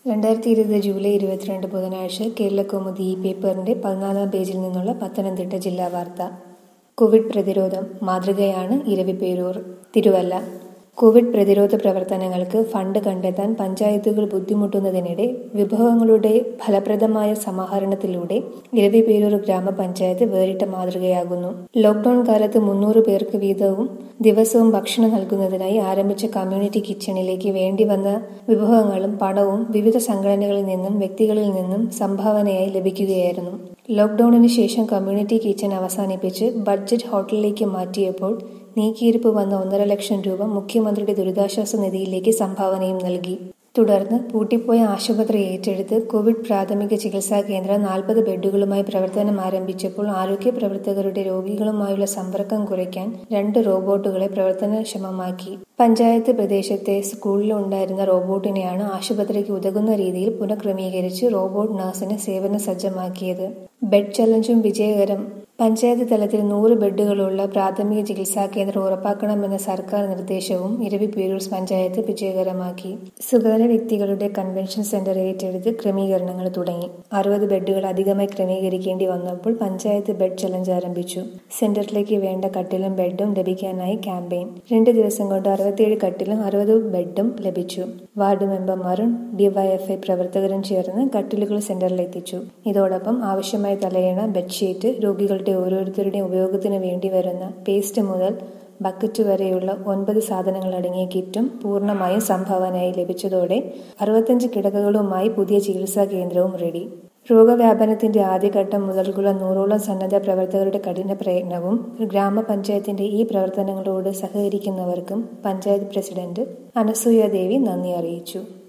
രണ്ടായിരത്തി ഇരുപത് ജൂലൈ ഇരുപത്തിരണ്ട് ബുധനാഴ്ച കേരളകൗമുദി ഈ പേപ്പറിന്റെ പതിനാലാം പേജിൽ നിന്നുള്ള പത്തനംതിട്ട ജില്ലാ വാർത്ത കോവിഡ് പ്രതിരോധം മാതൃകയാണ് ഇരവിപേരൂർ തിരുവല്ല കോവിഡ് പ്രതിരോധ പ്രവർത്തനങ്ങൾക്ക് ഫണ്ട് കണ്ടെത്താൻ പഞ്ചായത്തുകൾ ബുദ്ധിമുട്ടുന്നതിനിടെ വിഭവങ്ങളുടെ ഫലപ്രദമായ സമാഹരണത്തിലൂടെ ഇരവിപേരൂർ ഗ്രാമപഞ്ചായത്ത് വേറിട്ട മാതൃകയാകുന്നു ലോക്ഡൌൺ കാലത്ത് മുന്നൂറ് പേർക്ക് വീതവും ദിവസവും ഭക്ഷണം നൽകുന്നതിനായി ആരംഭിച്ച കമ്മ്യൂണിറ്റി കിച്ചണിലേക്ക് വേണ്ടി വന്ന വിഭവങ്ങളും പണവും വിവിധ സംഘടനകളിൽ നിന്നും വ്യക്തികളിൽ നിന്നും സംഭാവനയായി ലഭിക്കുകയായിരുന്നു ലോക്ഡൌണിന് ശേഷം കമ്മ്യൂണിറ്റി കിച്ചൺ അവസാനിപ്പിച്ച് ബഡ്ജറ്റ് ഹോട്ടലിലേക്ക് മാറ്റിയപ്പോൾ നീക്കിയിരിപ്പ് വന്ന ഒന്നര ലക്ഷം രൂപ മുഖ്യമന്ത്രിയുടെ ദുരിതാശ്വാസ നിധിയിലേക്ക് സംഭാവനയും നൽകി തുടർന്ന് പൂട്ടിപ്പോയ ആശുപത്രി ഏറ്റെടുത്ത് കോവിഡ് പ്രാഥമിക ചികിത്സാ കേന്ദ്രം നാൽപ്പത് ബെഡുകളുമായി പ്രവർത്തനം ആരംഭിച്ചപ്പോൾ ആരോഗ്യ പ്രവർത്തകരുടെ രോഗികളുമായുള്ള സമ്പർക്കം കുറയ്ക്കാൻ രണ്ട് റോബോട്ടുകളെ പ്രവർത്തനക്ഷമമാക്കി പഞ്ചായത്ത് പ്രദേശത്തെ സ്കൂളിൽ ഉണ്ടായിരുന്ന റോബോട്ടിനെയാണ് ആശുപത്രിക്ക് ഉതകുന്ന രീതിയിൽ പുനഃക്രമീകരിച്ച് റോബോട്ട് നഴ്സിനെ സേവന സജ്ജമാക്കിയത് ബെഡ് ചലഞ്ചും വിജയകരം പഞ്ചായത്ത് തലത്തിൽ നൂറ് ബെഡുകളുള്ള പ്രാഥമിക ചികിത്സാ കേന്ദ്രം ഉറപ്പാക്കണമെന്ന സർക്കാർ നിർദ്ദേശവും ഇരവിപേരൂർ പഞ്ചായത്ത് വിജയകരമാക്കി സുഗതര വ്യക്തികളുടെ കൺവെൻഷൻ സെന്റർ ഏറ്റെടുത്ത് ക്രമീകരണങ്ങൾ തുടങ്ങി അറുപത് ബെഡുകൾ അധികമായി ക്രമീകരിക്കേണ്ടി വന്നപ്പോൾ പഞ്ചായത്ത് ബെഡ് ചലഞ്ച് ആരംഭിച്ചു സെന്ററിലേക്ക് വേണ്ട കട്ടിലും ബെഡും ലഭിക്കാനായി ക്യാമ്പയിൻ രണ്ട് ദിവസം കൊണ്ട് അറുപത്തിയേഴ് കട്ടിലും അറുപത് ബെഡും ലഭിച്ചു വാർഡ് മെമ്പർമാരും ഡിവൈഎഫ്ഐ പ്രവർത്തകരും ചേർന്ന് കട്ടിലുകൾ സെന്ററിലെത്തിച്ചു ഇതോടൊപ്പം ആവശ്യമായ തലയണ ബെഡ്ഷീറ്റ് രോഗികളുടെ ഓരോരുത്തരുടെയും ഉപയോഗത്തിന് വേണ്ടി വരുന്ന പേസ്റ്റ് മുതൽ ബക്കറ്റ് വരെയുള്ള ഒൻപത് സാധനങ്ങൾ അടങ്ങിയ കിറ്റും പൂർണ്ണമായും സംഭാവനയായി ലഭിച്ചതോടെ അറുപത്തഞ്ച് കിടക്കകളുമായി പുതിയ ചികിത്സാ കേന്ദ്രവും റെഡി രോഗവ്യാപനത്തിന്റെ ആദ്യഘട്ടം മുതൽക്കുള്ള നൂറോളം സന്നദ്ധ പ്രവർത്തകരുടെ കഠിന പ്രയത്നവും ഗ്രാമപഞ്ചായത്തിന്റെ ഈ പ്രവർത്തനങ്ങളോട് സഹകരിക്കുന്നവർക്കും പഞ്ചായത്ത് പ്രസിഡന്റ് അനസൂയ ദേവി നന്ദി അറിയിച്ചു